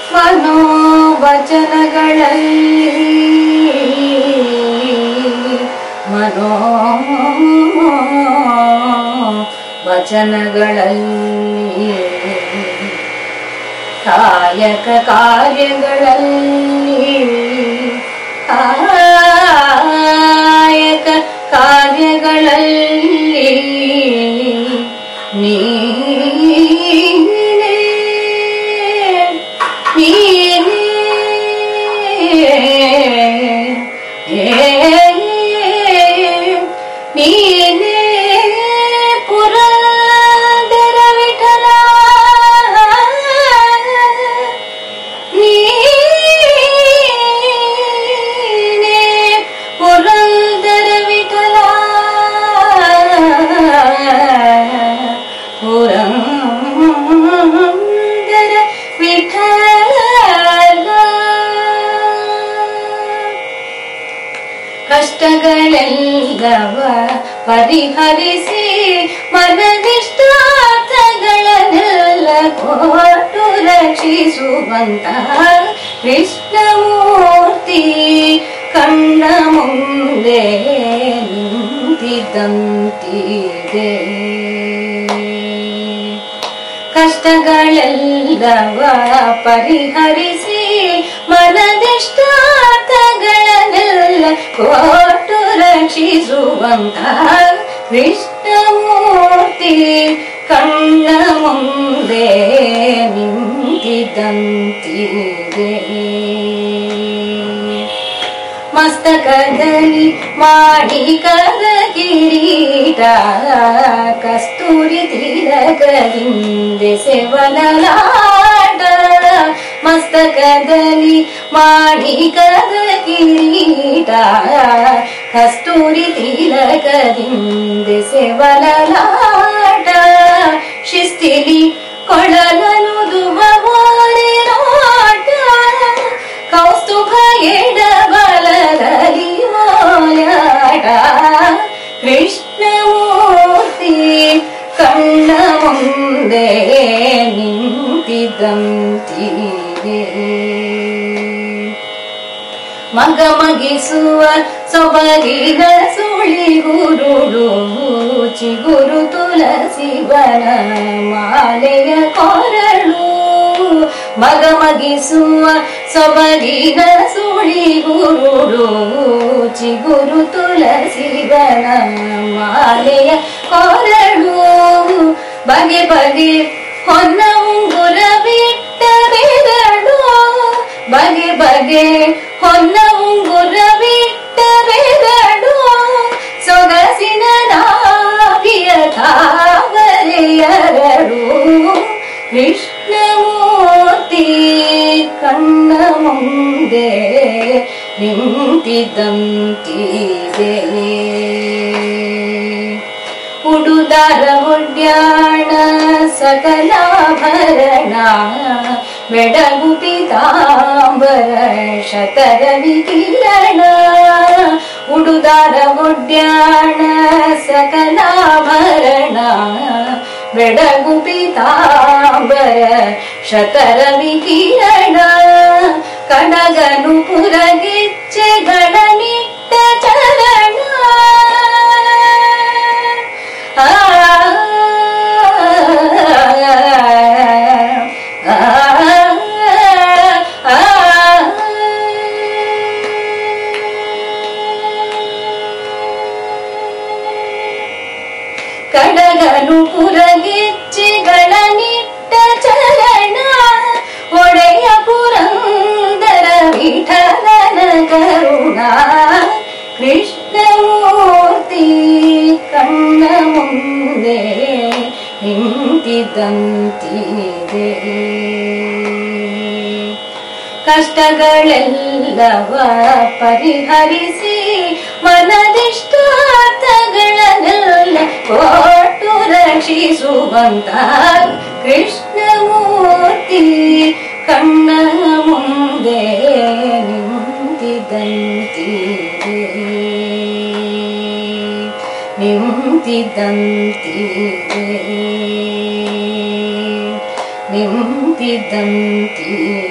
ಮನೋವಚನಗಳಲ್ಲಿ ಮನೋ ವಚನಗಳಲ್ಲಿ ಕಾಯಕ ಕಾರ್ಯಗಳಲ್ಲಿ ಕಾಯಕ ಕಾರ್ಯಗಳಲ್ಲಿ ನೀನೇ ನೀನೇ ನೀನೇ ಪುರಂದರ ವಿಠಲ ನೀನೇ ಪುರಂದರ ವಿಠಲ ಪುರಂದರ ವಿಠಲ ಕಷ್ಟಗಳೆಲ್ಲವ ಪರಿಹರಿಸಿ ಮನದಿಷ್ಟಾರ್ಥಗಳನ್ನೆಲ್ಲ ಕೊಟ್ಟು ರಕ್ಷಿಸುವಂತ ಕೃಷ್ಣಮೂರ್ತಿ ಕಣ್ಣ ಮುಂದೆ ನಿಂತಿದ್ದಂತಿದೆ ಕಷ್ಟಗಳೆಲ್ಲವ ಪರಿಹರಿಸಿ ಮನದಿಷ್ಟಾರ್ಥಗಳನ್ನೆಲ್ಲ ಕೊಟ್ಟು ರಕ್ಷಿಸುವಂತ ಕೃಷ್ಣಮೂರ್ತಿ ಕಣ್ಣ ಮುಂದೆ ನಿಂತಿದ್ದಂತಿದೆ ಮಸ್ತಕದಲ್ಲಿ ಮಾಣಿಕದ ಕಿರೀಟ ಕಸ್ತೂರಿ ತಿಲಕದಿಂದೆ ಸೆವನಲಾಟ ಮಸ್ತಕದಲ್ಲಿ ಮಾಣಿಕದ ಕಿರೀಟ ಕಸ್ತೂರಿ ತಿಲಕದಿಂದೆ ಸೆವನಲಾಟ ಶಿಸ್ತಿಲಿ ಕೊಳಲನು ದುಬವಾರಿ ನೋಟ ಕೌಸ್ತುಭ ಎಡಬಲದಲ್ಲಿ ಓಲಾಟ ಕೃಷ್ಣಮೂರ್ತಿ ಕಣ್ಣ ಮುಂದೆ ನಿಂತಿದ್ದಂತಿದೆ ಮಗ ಮಗಿಸುವ ಸೊಬಗಿನ ಸುಳಿಗುರುಡು ಚಿಗುರು ತುಳಸಿವನ ಮಾಲೆಯ ಕೊರಳು ಮಗ ಮಗಿಸುವ ಸೊಬಗಿನ ಸುಳಿಗುರುಡು ಚಿಗುರು ತುಳಸಿವನ ಮಾಲೆಯ ಕೊರಳು ಬಗೆ ಬಗೆ ಹೊನ್ನ ಉಂಗುರ ಬಿಟ್ಟ ಬೆರಳು ಬಗೆ ಬಗೆ ಹೊನ್ನ ಉಂಗುರ ಬಿಟ್ಟ ಬೆರಳು ಸೊಗಸಿನ ನಾಭಿಯ ತಾವರೆಯರಳು ಕೃಷ್ಣಮೂರ್ತಿ ಕಣ್ಣ ಮುಂದೆ ನಿಂತಿದ್ದಂತಿದೆ ಉಡುದಾರ ಒಡ್ಯಾಣ ಸಕಲಾಭರಣ ಬೆಡಗು ಪೀತಾಂಬರ ಶತರವಿ ಕಿರಣ ಉಡುದಾರ ಒಡ್ಯಾಣ ಸಕಲಾಭರಣ ಬೆಡಗು ಪೀತಾಂಬರ ಶತರವಿ ಕಿರಣ ಕಡಗನು ಪುರಗಿಚ್ಚೆಗಳ ನಿಟ್ಟ ಚರಣ ಆ ಆ ಆ ಕಡಗನು ಪುರಗಿಚ್ಚಿಗಳ ನಿಟ್ಟ ಚರಣ ಒಡೆಯ ಪುರಂದರ ವಿಠಲನ ಕರುಣ ಕೃಷ್ಣಮೂರ್ತಿ ಕಣ್ಣ ಮುಂದೆ ನಿಂತಿದ್ದಂತಿದೆ ಕಷ್ಟಗಳೆಲ್ಲವ ಪರಿಹರಿಸಿ ಮನದಿಷ್ಟಾರ್ಥಗಳನ್ನೆಲ್ಲ ಕೊಟ್ಟು ರಕ್ಷಿಸುವಂತ ಕೃಷ್ಣಮೂರ್ತಿ ಕಣ್ಣ ಮುಂದೆ ನಿಂತಿದ್ದಂತಿದೆ ನಿಂತಿದ್ದಂತಿದೆ ನಿಂತಿದ್ದಂತಿದೆ